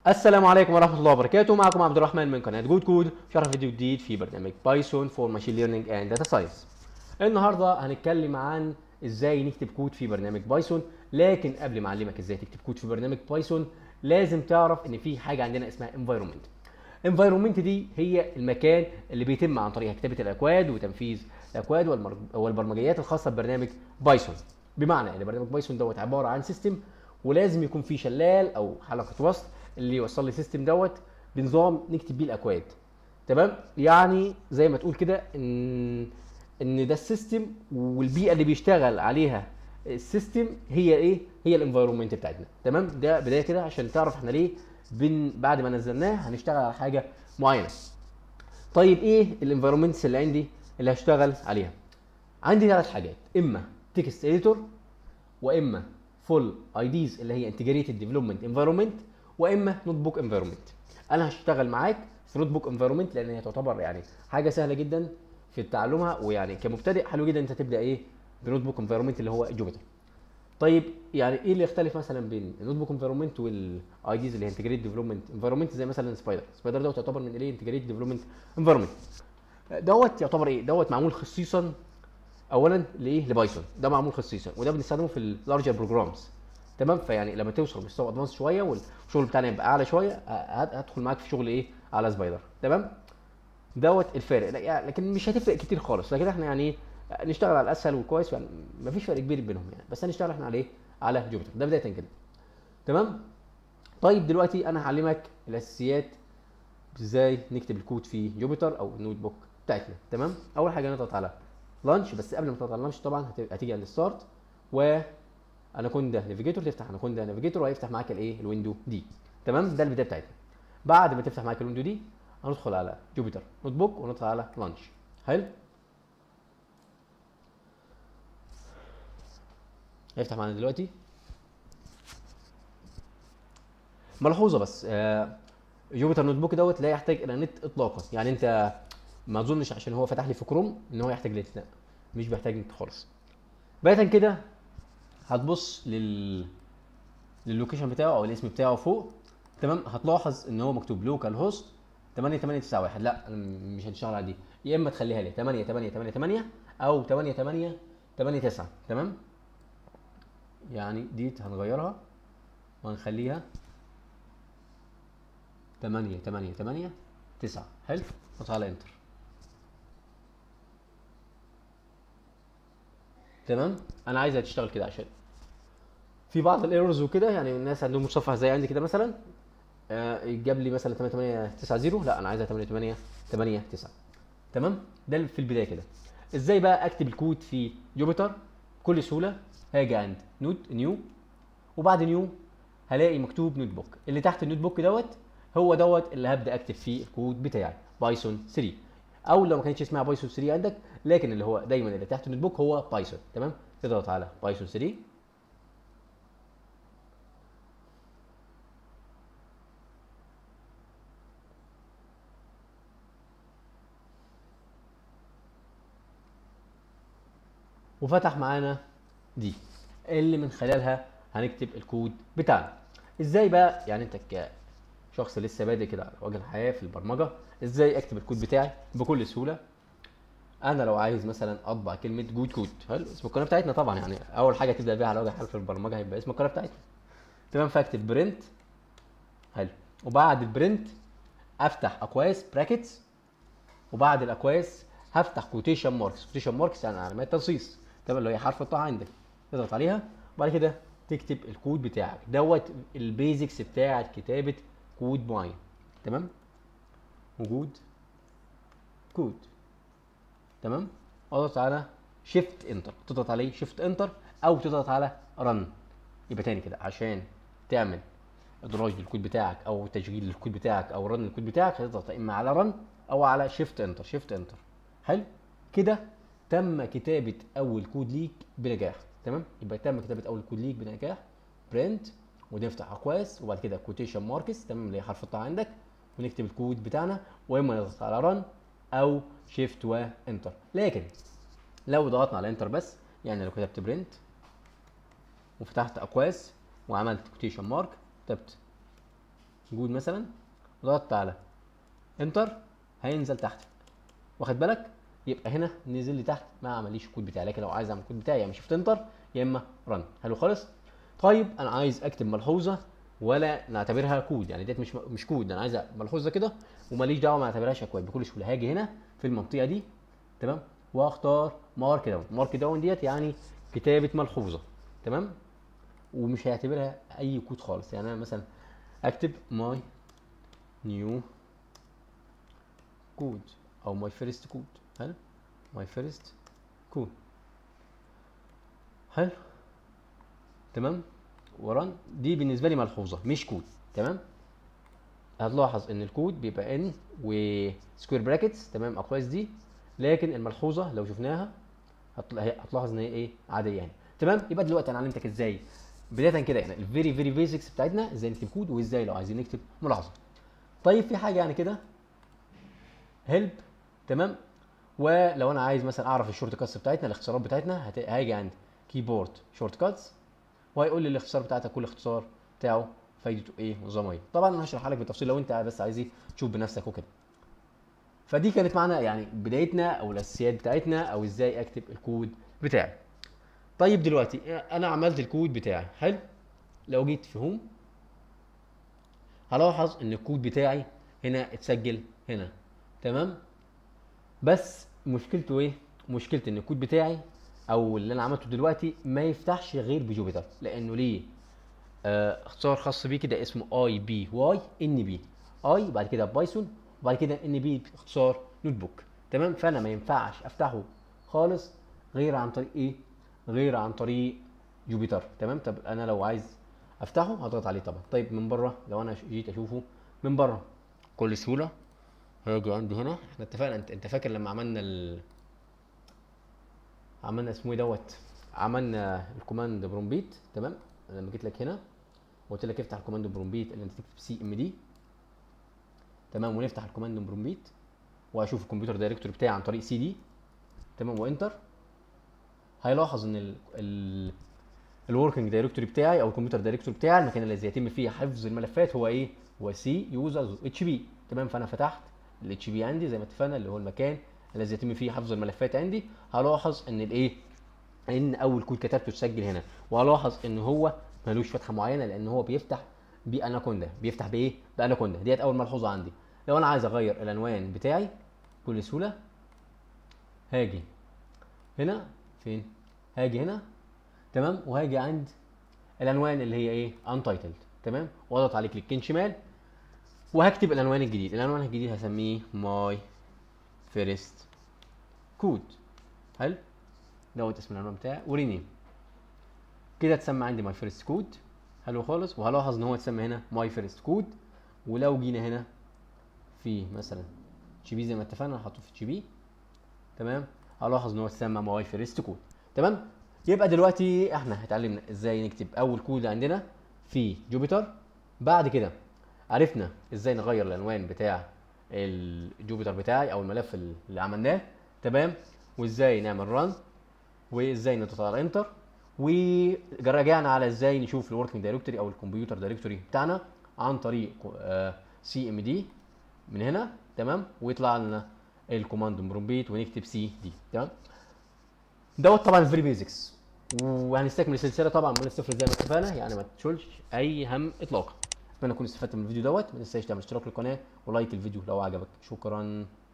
السلام عليكم ورحمه الله وبركاته معكم عبد الرحمن من قناه جود كود شرح فيديو جديد في برنامج بايثون فور ماشين ليرنينج اند داتا ساينس النهارده هنتكلم عن ازاي نكتب كود في برنامج بايثون لكن قبل ما اعلمك ازاي تكتب كود في برنامج بايثون لازم تعرف ان في حاجه عندنا اسمها انفايرمنت انفايرمنت دي هي المكان اللي بيتم عن طريقها كتابه الاكواد وتنفيذ الاكواد والمر- والبرمجيات الخاصه ببرنامج بايثون بمعنى ان برنامج بايثون دوت عباره عن سيستم ولازم يكون فيه شلال او حلقه وصل اللي يوصل لي السيستم دوت بنظام نكتب بيه الاكواد تمام يعني زي ما تقول كده ان ان ده السيستم والبيئه اللي بيشتغل عليها السيستم هي ايه هي الانفايرمنت بتاعتنا تمام ده بدايه كده عشان تعرف احنا ليه بن بعد ما نزلناه هنشتغل على حاجه معينه طيب ايه الانفايرمنتس اللي عندي اللي هشتغل عليها عندي ثلاث حاجات اما تكست اديتور واما فول اي ديز اللي هي انتجريتد ديفلوبمنت انفايرمنت واما نوت بوك انفايرمنت انا هشتغل معاك في نوت بوك انفايرمنت لان هي تعتبر يعني حاجه سهله جدا في تعلمها ويعني كمبتدئ حلو جدا انت تبدا ايه بنوت بوك انفايرمنت اللي هو جوبيتر طيب يعني ايه اللي يختلف مثلا بين النوت بوك انفايرمنت والاي ديز اللي هي انتجريت ديفلوبمنت انفايرمنت زي مثلا سبايدر سبايدر دوت يعتبر من الايه انتجريت ديفلوبمنت انفايرمنت دوت يعتبر ايه دوت معمول خصيصا اولا لايه لبايثون ده معمول خصيصا وده بنستخدمه في اللارجر بروجرامز تمام فيعني لما توصل مستوى ادفانس شويه والشغل بتاعنا يبقى اعلى شويه ه- هدخل معاك في شغل ايه على سبايدر تمام دوت الفارق لا- يعني لكن مش هتفرق كتير خالص لكن احنا يعني ايه نشتغل على الاسهل والكويس يعني مفيش فرق كبير بينهم يعني بس هنشتغل احنا على ايه على جوبيتر ده بدايه كده تمام طيب دلوقتي انا هعلمك الاساسيات ازاي نكتب الكود في جوبيتر او النوت بوك بتاعتنا تمام اول حاجه نضغط على لانش بس قبل ما تضغط على لانش طبعا هت- هتيجي على الستارت و اناكوندا نافيجيتور تفتح اناكوندا نافيجيتور وهيفتح معاك الايه الويندو دي تمام ده البدايه بتاعتنا بعد ما تفتح معاك الويندو دي هندخل على جوبيتر نوت بوك وندخل على لانش حلو هيفتح معانا دلوقتي ملحوظه بس آه، جوبيتر نوت بوك دوت لا يحتاج الى نت اطلاقا يعني انت ما اظنش عشان هو فتح لي في كروم ان هو يحتاج نت لا مش بيحتاج نت خالص بدايه كده هتبص لل للوكيشن بتاعه او الاسم بتاعه فوق تمام هتلاحظ ان هو مكتوب لوكال هوست 8891 لا أنا مش هنشتغل على دي يا اما تخليها لي 8888 او 8889 تمام يعني دي هنغيرها وهنخليها 8 8 8 9 حلو نضغط على انتر تمام انا عايزها تشتغل كده عشان في بعض الايرورز وكده يعني الناس عندهم متصفح زي عندي كده مثلا آه، جاب لي مثلا 8890 لا انا عايزها 8889 تمام ده في البدايه كده ازاي بقى اكتب الكود في جوبيتر بكل سهوله هاجي عند نوت نيو وبعد نيو هلاقي مكتوب نوت بوك اللي تحت النوت بوك دوت هو دوت اللي هبدا اكتب فيه الكود بتاعي بايثون 3 او لو ما كانتش اسمها بايثون 3 عندك لكن اللي هو دايما اللي تحت النوت بوك هو بايثون تمام تضغط على بايثون 3 وفتح معانا دي اللي من خلالها هنكتب الكود بتاعنا ازاي بقى يعني انت كشخص لسه بادئ كده على وجه الحياه في البرمجه ازاي اكتب الكود بتاعي بكل سهوله انا لو عايز مثلا اطبع كلمه جود كود حلو اسم القناه بتاعتنا طبعا يعني اول حاجه تبدا بيها على وجه الحال في البرمجه هيبقى اسم القناه بتاعتنا تمام فاكتب برنت حلو وبعد البرنت افتح اقواس براكتس وبعد الاكواس هفتح كوتيشن ماركس كوتيشن ماركس يعني علامات تنصيص تمام اللي هي حرف الطاعه عندك تضغط عليها وبعد كده تكتب الكود بتاعك دوت البيزكس بتاع كتابه كود معين تمام وجود كود تمام اضغط على شيفت انتر تضغط عليه شيفت انتر او تضغط على رن يبقى تاني كده عشان تعمل ادراج للكود بتاعك او تشغيل للكود بتاعك او رن للكود بتاعك هتضغط اما على رن او على شيفت انتر شيفت انتر حلو كده تم كتابه اول كود ليك بنجاح تمام يبقى تم كتابه اول كود ليك بنجاح برنت ونفتح اقواس وبعد كده كوتيشن ماركس تمام اللي هي حرف الطاعه عندك ونكتب الكود بتاعنا واما نضغط على رن او شيفت وانتر لكن لو ضغطنا على انتر بس يعني لو كتبت برنت وفتحت اقواس وعملت كوتيشن مارك كتبت جود مثلا ضغطت على انتر هينزل تحت واخد بالك يبقى هنا نزل لي تحت ما عمليش الكود بتاعي لكن لو عايز اعمل الكود بتاعي يا اما شيفت انتر يا اما رن حلو خالص طيب انا عايز اكتب ملحوظه ولا نعتبرها كود يعني ديت مش مش كود انا عايز ملحوظه كده وماليش دعوه ما اعتبرهاش اكواد بكل سهوله هاجي هنا في المنطقه دي تمام واختار مارك داون مارك داون ديت يعني كتابه ملحوظه تمام ومش هيعتبرها اي كود خالص يعني انا مثلا اكتب ماي نيو كود او ماي فيرست كود حلو ماي فيرست كود حلو تمام وران دي بالنسبه لي ملحوظه مش كود تمام هتلاحظ ان الكود بيبقى ان وسكوير براكتس تمام اقواس دي لكن الملحوظه لو شفناها هتلا- هي- هتلاحظ ان هي ايه عاديه يعني تمام يبقى دلوقتي انا علمتك ازاي بدايه كده يعني الفيري فيري بيزكس بتاعتنا ازاي نكتب كود وازاي لو عايزين نكتب ملاحظه طيب في حاجه يعني كده هيلب تمام ولو انا عايز مثلا اعرف الشورت كاتس بتاعتنا الاختصارات بتاعتنا هت- هاجي عند كيبورد شورت كاتس وهيقول لي الاختصار بتاعتك كل اختصار بتاعه فايدته ايه ونظامه ايه طبعا انا هشرحها لك بالتفصيل لو انت بس عايز ايه تشوف بنفسك وكده فدي كانت معنا يعني بدايتنا او الاساسيات بتاعتنا او ازاي اكتب الكود بتاعي طيب دلوقتي انا عملت الكود بتاعي حلو لو جيت في هوم هلاحظ ان الكود بتاعي هنا اتسجل هنا تمام بس مشكلته ايه مشكلتي ان الكود بتاعي او اللي انا عملته دلوقتي ما يفتحش غير بجوبيتر لانه ليه آه اختصار خاص بيه كده اسمه اي بي واي ان بي اي بعد كده بايثون وبعد كده ان بي اختصار نوت بوك تمام فانا ما ينفعش افتحه خالص غير عن طريق ايه غير عن طريق جوبيتر تمام طب انا لو عايز افتحه هضغط عليه طبعا طيب من بره لو انا جيت اشوفه من بره بكل سهوله هاجي عندي هنا احنا اتفقنا انت انت فاكر لما عملنا ال... عملنا اسمه ايه دوت عملنا الكوماند برومبيت تمام لما جيت لك هنا وقلت لك افتح الكوماند برومبيت اللي انت تكتب سي ام دي تمام ونفتح الكوماند برومبيت واشوف الكمبيوتر دايركتوري بتاعي عن طريق سي دي تمام وانتر هيلاحظ ان ال ال الوركينج دايركتوري بتاعي او الكمبيوتر دايركتوري بتاعي المكان الذي يتم فيه حفظ الملفات هو ايه؟ هو سي يوزرز اتش بي تمام فانا فتحت الاتش بي عندي زي ما اتفقنا اللي هو المكان الذي يتم فيه حفظ الملفات عندي هلاحظ ان الايه؟ ان اول كود كتبته اتسجل هنا وهلاحظ ان هو ملوش فتحه معينه لان هو بيفتح باناكوندا بيفتح بايه؟ باناكوندا ديت اول ملحوظه عندي لو انا عايز اغير العنوان بتاعي بكل سهوله هاجي هنا فين؟ هاجي هنا تمام وهاجي عند العنوان اللي هي ايه انتايتلد تمام واضغط عليه كليكين شمال وهكتب العنوان الجديد العنوان الجديد هسميه ماي فيرست كود حلو دوت اسم العنوان بتاعي ورينيم كده اتسمى عندي ماي فيرست كود حلو خالص وهلاحظ ان هو اتسمى هنا ماي فيرست كود ولو جينا هنا في مثلا جي بي زي ما اتفقنا هحطه في جي بي تمام هلاحظ ان هو اتسمى ماي فيرست كود تمام يبقى دلوقتي احنا اتعلمنا ازاي نكتب اول كود عندنا في جوبيتر بعد كده عرفنا ازاي نغير العنوان بتاع الجوبيتر بتاعي او الملف اللي عملناه تمام وازاي نعمل ران وازاي نضغط على انتر ورجعنا على ازاي نشوف الوركينج دايركتوري او الكمبيوتر دايركتوري بتاعنا عن طريق سي ام دي من هنا تمام ويطلع لنا الكوماند برومبيت ونكتب سي دي تمام دوت طبعا فيري بيزكس وهنستكمل السلسله طبعا من الصفر زي ما اتفقنا يعني ما تشولش اي هم اطلاقا اتمنى تكونوا استفدتوا من الفيديو دوت ما تنساش تعمل اشتراك للقناه ولايك الفيديو لو عجبك شكرا